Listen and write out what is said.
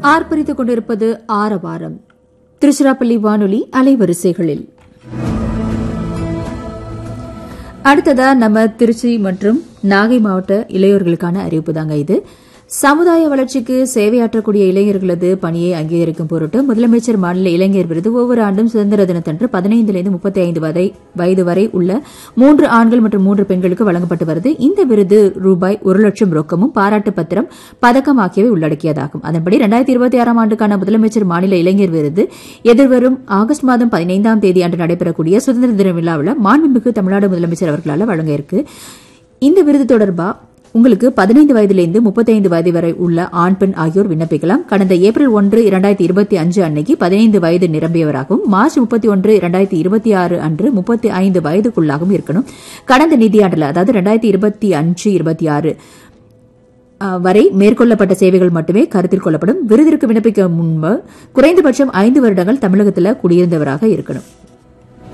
ஆர்ப்பரித்துக் கொண்டிருப்பது ஆரவாரம் திருச்சிராப்பள்ளி வானொலி அலைவரிசைகளில் அடுத்ததா நம்ம திருச்சி மற்றும் நாகை மாவட்ட இளையோர்களுக்கான அறிவிப்பு தாங்க இது சமுதாய வளர்ச்சிக்கு சேவையாற்றக்கூடிய இளைஞர்களது பணியை அங்கீகரிக்கும் பொருட்டு முதலமைச்சர் மாநில இளைஞர் விருது ஒவ்வொரு ஆண்டும் சுதந்திர தினத்தன்று பதினைந்திலிருந்து முப்பத்தி ஐந்து வயது வரை உள்ள மூன்று ஆண்கள் மற்றும் மூன்று பெண்களுக்கு வழங்கப்பட்டு வருது இந்த விருது ரூபாய் ஒரு லட்சம் ரொக்கமும் பாராட்டு பத்திரம் பதக்கம் ஆகியவை உள்ளடக்கியதாகும் அதன்படி இரண்டாயிரத்தி இருபத்தி ஆறாம் ஆண்டுக்கான முதலமைச்சர் மாநில இளைஞர் விருது எதிர்வரும் ஆகஸ்ட் மாதம் பதினைந்தாம் தேதி அன்று நடைபெறக்கூடிய சுதந்திர தின விழாவில் மாண்புமிகு தமிழ்நாடு முதலமைச்சர் அவர்களால் வழங்க இருக்கு இந்த விருது தொடர்பா உங்களுக்கு பதினைந்து வயதிலிருந்து முப்பத்தைந்து வயது வரை உள்ள ஆண் பெண் ஆகியோர் விண்ணப்பிக்கலாம் கடந்த ஏப்ரல் ஒன்று இரண்டாயிரத்தி இருபத்தி அஞ்சு அன்னைக்கு பதினைந்து வயது நிரம்பியவராகவும் மார்ச் முப்பத்தி ஒன்று இரண்டாயிரத்தி இருபத்தி ஆறு அன்று முப்பத்தி ஐந்து வயதுக்குள்ளாகவும் இருக்கணும் கடந்த நிதியாண்டில் அதாவது இரண்டாயிரத்தி இருபத்தி அஞ்சு இருபத்தி ஆறு வரை மேற்கொள்ளப்பட்ட சேவைகள் மட்டுமே கருத்தில் கொள்ளப்படும் விருதிற்கு விண்ணப்பிக்க முன்பு குறைந்தபட்சம் ஐந்து வருடங்கள் தமிழகத்தில் குடியிருந்தவராக இருக்கணும்